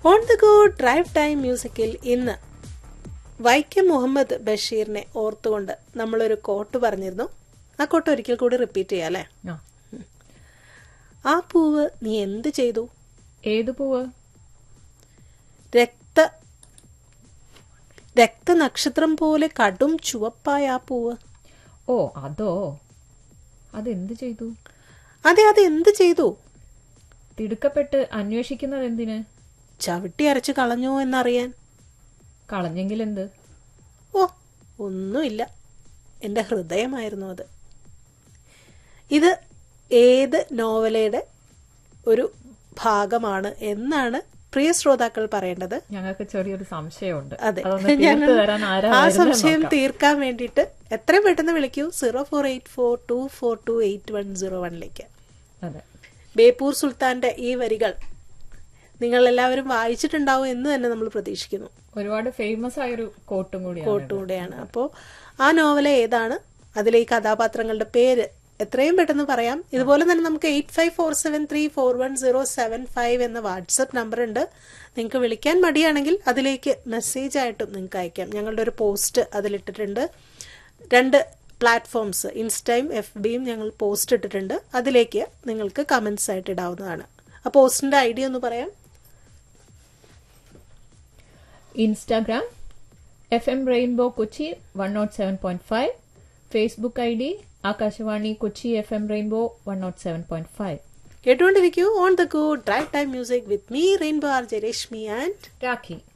On the go drive time മ്യൂസിക്കിൽ ഇന്ന് വൈക്കം മുഹമ്മദ് ബഷീറിനെ ഓർത്തുകൊണ്ട് നമ്മളൊരു കോട്ട് പറഞ്ഞിരുന്നു ആ കോട്ട് ഒരിക്കൽ കൂടി റിപ്പീറ്റ് ചെയ്യാം അല്ലേ ആ ആ പൂവ് നീ എന്ത് ചെയ്തു ഏത് പൂവ് രക്ത രക്തനക്ഷത്രം പോലെ കടും ചുവപ്പായ ആ പൂവ് ഓ അതോ അതെന്ത് ചെയ്തു അതെ അത് എന്ത് ചെയ്തു തിടുക്കപ്പെട്ട് അന്വേഷിക്കുന്നത് എന്തിന് ചവിട്ടി അരച്ച് കളഞ്ഞോ എന്നറിയാൻ കളഞ്ഞെങ്കിൽ എന്ത് ഓ ഒന്നുമില്ല എൻ്റെ ഹൃദയമായിരുന്നു അത് ഇത് ഏത് നോവലയുടെ ഒരു ഭാഗമാണ് എന്നാണ് പ്രിയ ശ്രോതാക്കൾ പറയേണ്ടത് ഞങ്ങൾക്ക് ചെറിയൊരു സംശയമുണ്ട് അതെ അതൊന്ന് ഞങ്ങൾ തീർത്ത് തരാൻ ആരാ ആ വരുന്നത് സംശയം നോക്കാം. തീർക്കാൻ വേണ്ടിയിട്ട് എത്രയും പെട്ടെന്ന് വിളിക്കൂ zero four eight four two four two eight one zero വണ്ണിലേക്ക് അതെ ബേപ്പൂർ സുൽത്താന്റെ ഈ വരികൾ നിങ്ങൾ എല്ലാവരും വായിച്ചിട്ടുണ്ടാവും എന്ന് തന്നെ നമ്മൾ പ്രതീക്ഷിക്കുന്നു ഒരുപാട് ഫേമസ് ആയൊരു കോട്ടും കൂടിയാണ് കോട്ടും കൂടെയാണ് അപ്പോൾ ആ നോവൽ ഏതാണ് അതിലെ ഈ കഥാപാത്രങ്ങളുടെ പേര് എത്രയും പെട്ടെന്ന് പറയാം ഇതുപോലെ തന്നെ നമുക്ക് eight five four seven three four one zero seven five എന്ന വാട്സപ്പ് നമ്പർ ഉണ്ട് നിങ്ങൾക്ക് വിളിക്കാൻ മടിയാണെങ്കിൽ അതിലേക്ക് മെസ്സേജ് ആയിട്ടും നിങ്ങൾക്ക് അയക്കാം ഞങ്ങളുടെ ഒരു പോസ്റ്റ് അതിലിട്ടിട്ടുണ്ട് രണ്ട് പ്ലാറ്റ്ഫോംസ് ഇൻസ്റ്റയും എഫ് ബിയും ഞങ്ങൾ പോസ്റ്റ് ഇട്ടിട്ടുണ്ട് അതിലേക്ക് നിങ്ങൾക്ക് കമൻസ് ആയിട്ട് ഇടാവുന്നതാണ് ആ പോസ്റ്റിന്റെ ഐ ഡി ഒന്ന് പറയാം Instagram F M rainbow Kochi one nought seven point five Facebook I D Akashvani Kochi F M rainbow one nought seven point five കേട്ടുകൊണ്ടിരിക്കൂ on the go drive time music with me rainbow R J Rashmi and Rakhi